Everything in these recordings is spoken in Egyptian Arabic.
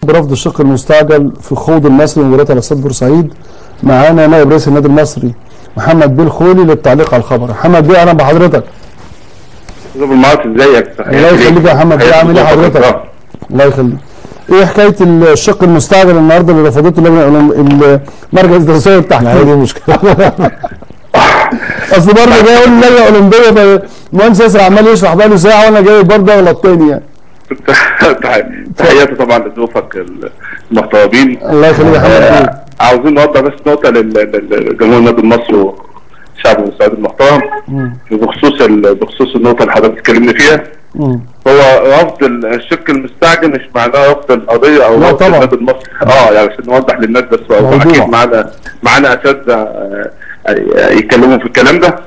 برفض الشق المستعجل في خوض المصري مباراة على استاد بورسعيد معانا نائب رئيس النادي المصري محمد بيه الخولي للتعليق على الخبر محمد بيه اهلا بحضرتك ابو المعاصي ازيك الله يخليك يا محمد بيه عامل ايه حضرتك الله يخليك ايه حكايه الشق المستعجل النهارده اللي رفضته اللجنه الأولم- المركز الدراسي والتحكيم هي دي المشكله اصل برضه جاي يقول اللجنه الاولمبيه المهندس ياسر عمال يشرح بقى له ساعه وانا جاي برضه اغلط تاني يعني تحياتي طبعا لضيوفك المحترمين الله يخليك يا محمد بيه آه، عاوزين نوضح بس نقطه لل- لل- لجمهور النادي المصري والشعب المساعد المحترم بخصوص ال- بخصوص النقطه اللي حضرتك اتكلمنا فيها مم. هو رفض ال- الشق المستعجل مش معناه رفض القضيه او لا رفض طبعا. النادي المصري اه يعني عشان نوضح للناس بس موضوع. اكيد معانا معانا اساتذه آه، آه، يتكلموا في الكلام ده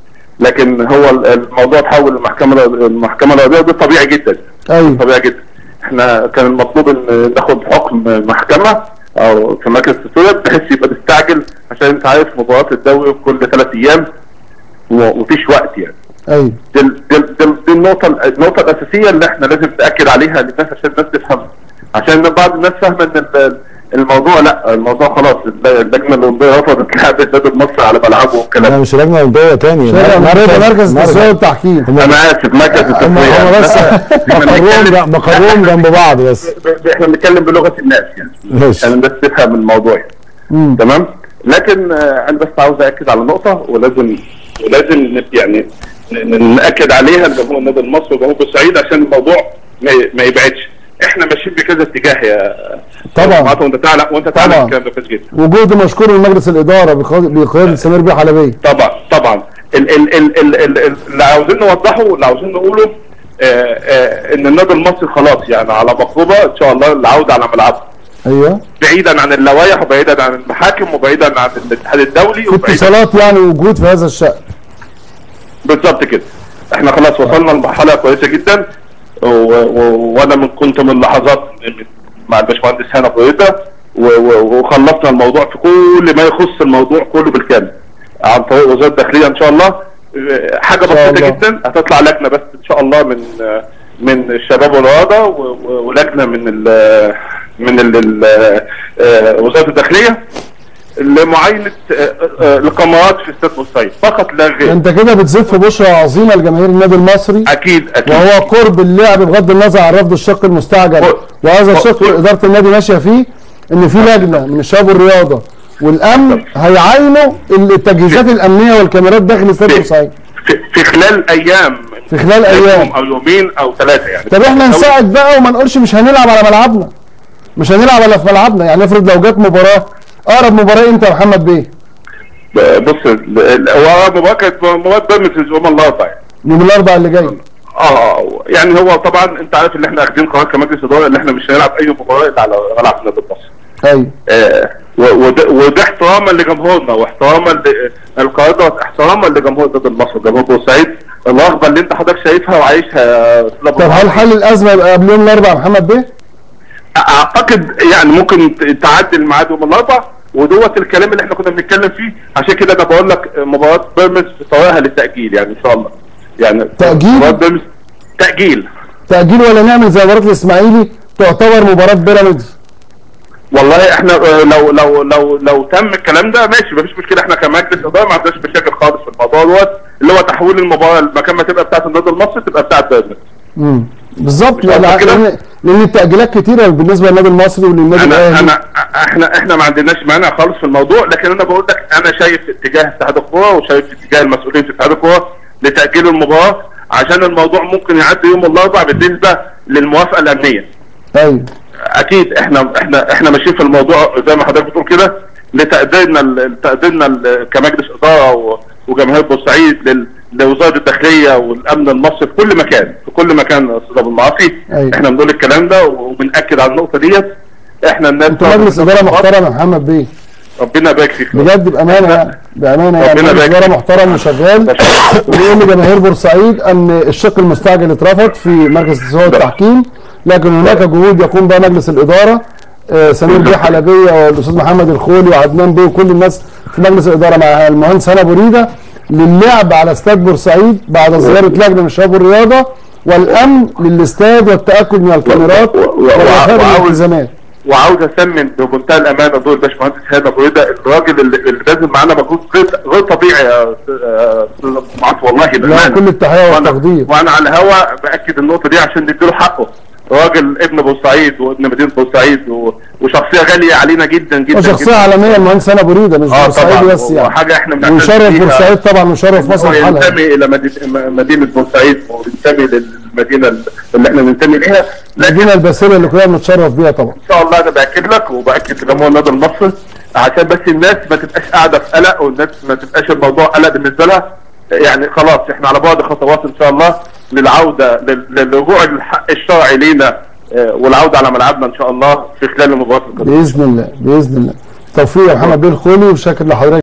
لكن هو ال- الموضوع تحول للمحكمه المحكمه القضائيه ده طبيعي جدا ايوه طبيعي جدا احنا كان المطلوب ان ناخد حكم محكمه او في مركز التسويه بحيث يبقى نستعجل عشان انت عارف مباراه الدوري كل ثلاث ايام ومفيش وقت يعني ايوه دي, دي, دي, دي النقطة النقطة الأساسية اللي احنا لازم نأكد عليها للناس عشان الناس تفهم عشان بعض الناس فاهمة إن ال- الموضوع لا الموضوع خلاص اللجنة الأولمبية رفضت لعب النادي المصري على ملعبه والكلام انا مش لجنه اولمبيه تاني شارع مركز مركز التسويه والتحكيم أنا آسف مركز هم التسوية هم بس إحنا مقرهم بنتكلم- مقرهم جنب بعض بس ب- احنا بنتكلم بلغة الناس يعني ماشي. عشان الناس تفهم الموضوع يعني مم. تمام لكن آه، انا بس عاوز اكد على نقطه ولازم ولازم ن- يعني ن- ن- ناكد عليها لجمهور النادي المصري وجمهور بورسعيد عشان الموضوع ما ي- ما يبعدش احنا ماشيين بكذا اتجاه يا طبعا. معاذ، وانت تعلم وانت تعلم طبعا. الكلام ده كويس جدا وجود مشكور من مجلس الاداره بقياده بقيادة سمير بيه حلبيه طبعا طبعا ال ال ال ال ال ال اللي عاوزين نوضحه واللي عاوزين نقوله آه آه ان النادي المصري خلاص يعني على مقربه ان شاء الله العوده على ملعبه ايوه بعيدا عن اللوائح وبعيدا عن المحاكم وبعيدا عن الاتحاد الدولي في وبعيدا اتصالات يعني وجود في هذا الشأن بالظبط كده احنا خلاص وصلنا لمرحله كويسه جدا و... و... وانا من كنت من لحظات من- مع الباشمهندس هنا قويته و... و... وخلصنا الموضوع في كل ما يخص الموضوع كله بالكامل عن طريق وزاره الداخليه ان شاء الله اه، حاجه شاء بسيطه الله. جدا هتطلع لجنه بس ان شاء الله من اه، من الشباب والرياضه و... و... ولجنه من ال... من ال... ال... اه، وزاره الداخليه لمعاينه اه، اه، القمرات في استاد بورسعيد فقط لا غير انت كده بتزف بشرى عظيمه لجماهير النادي المصري اكيد اكيد وهو قرب اللعب بغض النظر عن رفض الشق المستعجل قرب. وهذا الشق قرب. اداره النادي ماشيه فيه ان في لجنه من الشباب والرياضه والامن هيعاينوا التجهيزات الامنيه والكاميرات داخل استاد بورسعيد في, في خلال ايام في خلال ايام يوم او يومين او ثلاثه يعني طب احنا نساعد بقى وما نقولش مش هنلعب على ملعبنا مش هنلعب على في ملعبنا يعني افرض لو جت مباراه اقرب مباراه امتى يا محمد بيه؟ بص ال- ال- هو مباراه كانت مباراه بيراميدز يوم الاربعاء يعني. يوم الاربعاء اللي جاي اه يعني هو طبعا انت عارف ان احنا اخدين قرار كمجلس اداره ان احنا مش هنلعب اي مباراه الا على ملعب النادي المصري ايوه آه و- وده, وده احتراما لجمهورنا واحتراما للقرار ده احتراما لجمهور النادي المصري جمهور بورسعيد الرغبه اللي انت حضرتك شايفها وعايشها يا أستاذ أبو طب هل العاصي. حل الازمه يبقى قبل يوم الاربعاء يا محمد بيه؟ اعتقد يعني ممكن ت- تعدي الميعاد يوم الاربعاء ودوت الكلام اللي احنا كنا بنتكلم فيه عشان كده انا بقول لك مباراه بيراميدز طريقها للتاجيل يعني ان شاء الله يعني تأجيل؟ مباراه بيراميدز تاجيل تاجيل ولا نعمل زي مباراه الاسماعيلي تعتبر مباراه بيراميدز والله احنا آه، لو لو لو لو تم الكلام ده ماشي مفيش مشكله احنا كمجلس اداره ما عندناش مشاكل خالص في الموضوع دوت اللي هو تحويل المباراه المكان ما تبقى بتاعت النادي المصري تبقى بتاعت بيراميدز امم بالظبط مش قصدك كده؟ لان لان التاجيلات كتيره بالنسبه للنادي المصري وللنادي انا الاهلي انا احنا احنا ما عندناش مانع خالص في الموضوع لكن انا بقول لك انا شايف اتجاه اتحاد الكوره وشايف اتجاه المسؤولين في اتحاد الكوره لتاجيل المباراه عشان الموضوع ممكن يعدي يوم الاربعاء بالنسبه للموافقه الامنيه ايوه اكيد احنا احنا احنا ماشيين في الموضوع زي ما حضرتك بتقول كده لتقديرنا ال- تقديرنا ال- كمجلس اداره و- وجماهير بورسعيد لل- لوزاره الداخليه والامن المصري في كل مكان في كل مكان يا استاذ ابو المعاصي أيوة. احنا بنقول الكلام ده وبناكد على النقطه ديت احنا الناس انتوا مجلس اداره محترم يا محمد بيه ربنا يبارك فيك بجد بامانه يعني بامانه يعني ربنا مجلس يبارك اداره فيك. محترم وشغال وبيقول لجماهير بورسعيد ان الشق المستعجل اترفض في مركز التسويه والتحكيم لكن هناك جهود يقوم بها مجلس الاداره آه، سمير بيه حلبيه والاستاذ محمد الخولي وعدنان بيه وكل الناس في مجلس الاداره مع المهندس هنا بريده للعب على استاد بورسعيد بعد زياره لجنه من الشباب والرياضه والامن للاستاد والتاكد من الكاميرات و- و- و- والوفاء وعاوز- بالالتزامات وعاوز اسمن بمنتهى الامانه دور الباشمهندس هاني ابو رضا الراجل اللي, اللي باذل معانا مجهود غير غير طبيعي يا آه، استاذ معاذ والله لا بامانه كل التحيه وأنا- والتقدير وانا على الهوا باكد النقطه دي عشان نديله حقه راجل ابن بورسعيد وابن مدينه بورسعيد و- وشخصيه غاليه علينا جدا جدا وشخصيه جدا. عالميه المهندس هاني ابو ريده مش اه بورسعيد طبعا بس يعني وحاجه احنا بنعتز ويشرف بيها. بورسعيد طبعا ويشرف مصر هو بحالها ينتمي الى مدينه مدينه بورسعيد وينتمي للمدينه اللي احنا ننتمي ليها لكن المدينه الباسله اللي كلنا بنتشرف بيها طبعا ان شاء الله انا باكد لك وباكد لجمهور النادي المصري عشان بس الناس ما تبقاش قاعده في قلق والناس ما تبقاش الموضوع قلق بالنسبه لها يعني خلاص احنا على بعد خطوات ان شاء الله للعوده لل- للرجوع للحق الشرعي لينا آه، والعوده على ملعبنا ان شاء الله في خلال المباراه القادمه باذن الله باذن الله توفيق يا محمد بيه الخولي وشاكر لحضرتك